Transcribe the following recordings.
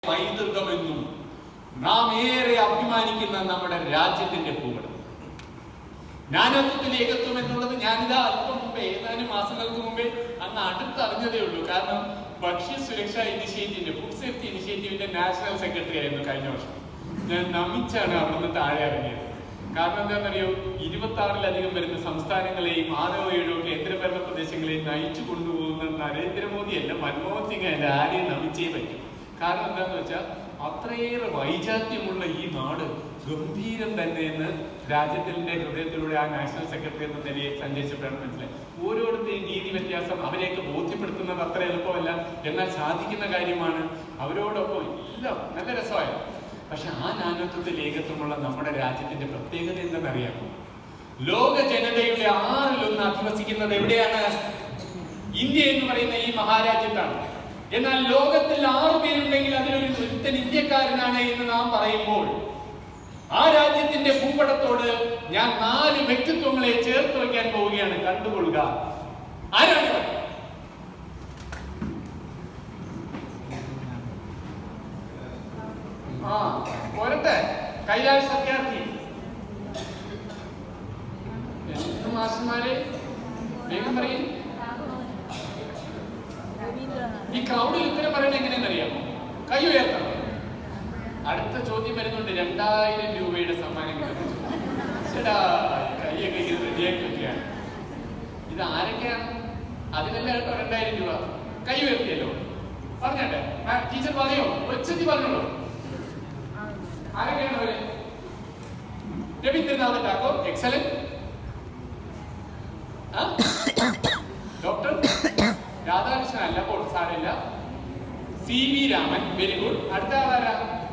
പൈതൃകമെന്നും നാം ഏറെ അഭിമാനിക്കുന്ന നമ്മുടെ രാജ്യത്തിന്റെ ഭൂപടം ജ്ഞാനത്വത്തിൽ ഏകത്വം എന്നുള്ളത് ഞാനിതാ അല്പം മുമ്പേ ഏതാനും മാസങ്ങൾക്ക് മുമ്പേ അങ്ങ് അടുത്തറിഞ്ഞതേ ഉള്ളൂ കാരണം ഭക്ഷ്യ സുരക്ഷാ ഇനിഷ്യേറ്റീവിന്റെ ഫുഡ് സേഫ്റ്റി ഇനിഷ്യേറ്റീവിന്റെ നാഷണൽ സെക്രട്ടറി ആയിരുന്നു കഴിഞ്ഞ വർഷം ഞാൻ നമിച്ചാണ് അവിടുന്ന് താഴെ ഇറങ്ങിയത് കാരണം എന്താണെന്നറിയോ ഇരുപത്തി ആറിലധികം വരുന്ന സംസ്ഥാനങ്ങളെയും ആറോ ഏഴോ കേന്ദ്രഭരണ പ്രദേശങ്ങളെയും നയിച്ചു കൊണ്ടുപോകുന്ന നരേന്ദ്രമോദി അല്ല മൻമോഹൻ സിംഗ് അല്ല ആരെയും നമിച്ചേ പറ്റും കാരണം എന്താന്ന് വെച്ചാൽ അത്രയേറെ വൈജാത്യമുള്ള ഈ നാട് ഗംഭീരം തന്നെ എന്ന് രാജ്യത്തിന്റെ ഹൃദയത്തിലൂടെ ആ നാഷണൽ സെക്രട്ടറി എന്ന നിലയിൽ സഞ്ചരിച്ചപ്പോഴാണ് മനസ്സിലായി ഓരോരുത്തരെയും രീതി വ്യത്യാസം അവരെയൊക്കെ ബോധ്യപ്പെടുത്തുന്നത് അത്ര എളുപ്പമല്ല എന്നാൽ സാധിക്കുന്ന കാര്യമാണ് അവരോടൊപ്പം എല്ലാം നല്ല രസമായിരുന്നു പക്ഷെ ആ നാനത്വത്തിൽ ഏകത്വമുള്ള നമ്മുടെ രാജ്യത്തിന്റെ പ്രത്യേകത എന്തെന്നറിയാമോ ലോക ജനതയുടെ ആറിലൊന്ന് അധിവസിക്കുന്നത് എവിടെയാണ് ഇന്ത്യ എന്ന് പറയുന്ന ഈ മഹാരാജ്യത്താണ് എന്നാൽ ലോകത്തിൽ ആറു പേരുണ്ടെങ്കിൽ അതിലൊരു ഒരുത്തൻ ഇന്ത്യക്കാരനാണ് എന്ന് നാം പറയുമ്പോൾ ആ രാജ്യത്തിന്റെ ഭൂപടത്തോട് ഞാൻ നാല് വ്യക്തിത്വങ്ങളെ ചേർത്ത് വയ്ക്കാൻ പോവുകയാണ് കണ്ടുകൊള്ളുക ആരാണ് ഇവർ? ആ പോരട്ടെ കൈലാഷ് സത്യാർത്ഥി എന്ത് മാസ്റ്റർമാരെ വേഗം പറയും ഈ ക്രൗഡിൽ ഉത്തരം പറയണത് എങ്ങനെയെന്ന് അറിയാമോ കൈ ഉയർത്തണം അടുത്ത ചോദ്യം വരുന്നുണ്ട് രണ്ടായിരം രൂപയുടെ സമ്മാനം കിട്ടുന്ന ചോദ്യം. ചേട്ടാ കൈയൊക്കെ ഇങ്ങനെ റെഡിയാക്കി വെക്കുകയാണ് ഇത് ആരൊക്കെയാണ് അതിനല്ല കേട്ടോ രണ്ടായിരം രൂപ കൈ ഉയർത്തിയല്ലോ പറഞ്ഞാട്ടെ ആ, ടീച്ചർ പറയോ ഒച്ചത്തി പറഞ്ഞോളൂ ആരൊക്കെയാണ് അവര് രവീന്ദ്രനാഥ് ടാഗോർ എക്സലന്റ് ഡോക്ടർ രാധാകൃഷ്ണൻ അല്ല അപ്പോൾ സാരമില്ല C V Raman very good അടുത്ത ആളാരാ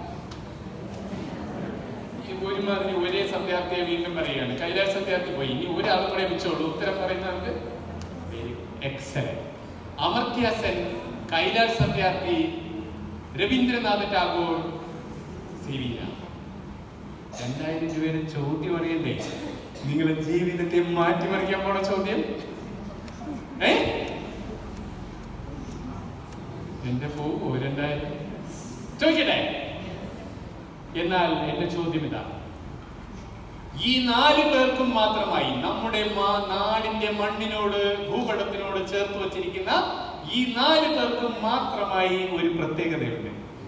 ഈ ഒരുമാതിരി ഒരേ സത്യാർത്ഥിയെ വീണ്ടും പറയുകയാണ് കൈലാസ് സത്യാർത്ഥി പോയി ഇനി ഒരാളും കൂടെ വെച്ചോളൂ ഉത്തരം പറയുന്നവർക്ക് very excellent Amartya Sen Kailash Satyarthi Rabindranath Tagore C V Raman രണ്ടായിരം രൂപയുടെ ചോദ്യം അറിയണ്ടേ നിങ്ങളുടെ ജീവിതത്തെ മാറ്റിമറിക്കാൻ പോണ ചോദ്യം ഏ എന്റെ പോവോ രണ്ടായിരം ചോദിക്കട്ടെ എന്നാൽ എന്റെ ചോദ്യം ഇതാ ഈ നാല് പേർക്കും മാത്രമായി നമ്മുടെ മാ- നാടിന്റെ മണ്ണിനോട് ഭൂപടത്തിനോട് ചേർത്ത് വച്ചിരിക്കുന്ന ഈ നാല് പേർക്കും മാത്രമായി ഒരു പ്രത്യേകതയുണ്ട്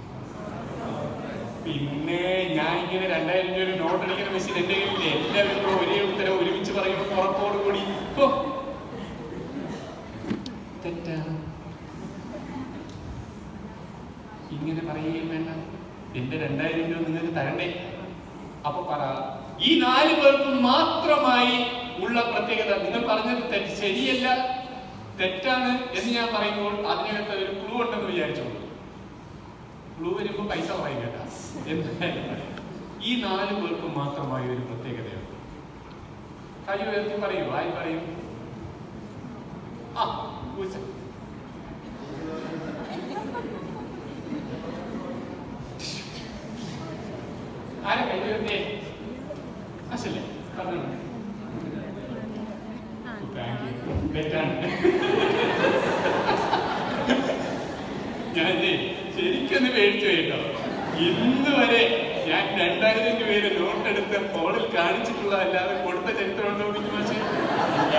പിന്നെ ഞാൻ ഇങ്ങനെ രണ്ടായിരം രൂപ ഒരു നോട്ട് അടിക്കുന്ന മെഷീൻ എന്റെ കയ്യിലില്ലേ എല്ലാവരും കൂടെ ഒരേ ഉത്തരം ഒരുമിച്ച് പറയുമ്പോൾ ഉറപ്പോട് കൂടി ഹോ, തെറ്റാണ് ഇങ്ങനെ പറയുകയും വേണ്ട എന്റെ രണ്ടായിരം രൂപ നിങ്ങൾക്ക് തരണ്ടേ അപ്പൊ പറ ഈ നാല് പേർക്കും മാത്രമായി ഉള്ള പ്രത്യേകത നിങ്ങൾ പറഞ്ഞത് തെറ്റ് ശരിയല്ല തെറ്റാണ് എന്ന് ഞാൻ പറയുമ്പോൾ അതിനകത്ത് ഒരു ക്ലൂ ഉണ്ടെന്ന് വിചാരിച്ചോളൂ ക്ലൂ വരുമ്പോ പൈസ പറയും കേട്ടാ എന്തായാലും പറയാം. ഈ നാല് പേർക്കും മാത്രമായി ഒരു പ്രത്യേകതയുണ്ട് കൈ ഉയർത്തി പറയൂ ആയി പറയൂ ആ ഉച്ച. ആരാ കൈ ഉയർത്തിയേ അശല്ലേ പറഞ്ഞു താങ്ക് യു തെറ്റാണ് ഞാൻ ശരിക്കൊന്ന് പേടിച്ചു കേട്ടോ ഇന്ന് വരെ ഞാൻ രണ്ടായിരം രൂപയുടെ നോട്ട് എടുത്ത് ഫോണിൽ കാണിച്ചിട്ടുള്ള അല്ലാതെ കൊടുത്ത ചരിത്രമുണ്ടോ എന്ന് പക്ഷേ ഇല്ല.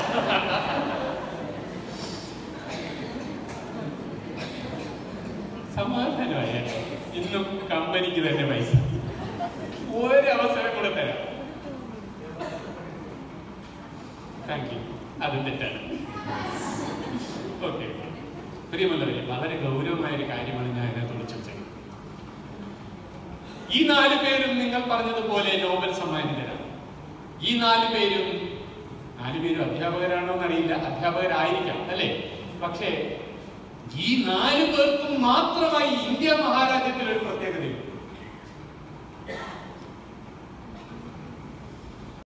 സമാധാനമായ ഇന്നും കമ്പനിക്ക് തന്നെ പൈസ ഒരു അവസരം കൂടെ തരാം താങ്ക് യു അതും തെറ്റാണ് ഓക്കെ പ്രിയമുള്ളവരെ വളരെ ഗൗരവമായ ഒരു കാര്യമാണ് ഞാൻ ഇതിനകത്ത് വിളിച്ചു വെച്ചത് ഈ നാല് പേരും നിങ്ങൾ പറഞ്ഞതുപോലെ നോബൽ സമ്മാനിതരാണ് ഈ നാല് പേരും നാല് പേരും അധ്യാപകരാണോ എന്നറിയില്ല അധ്യാപകരായിരിക്കാം അല്ലേ പക്ഷേ ഈ നാല് പേർക്കും മാത്രമായി ഇന്ത്യ മഹാരാജ്യത്തിൽ ഒരു പ്രത്യേകതയുണ്ട്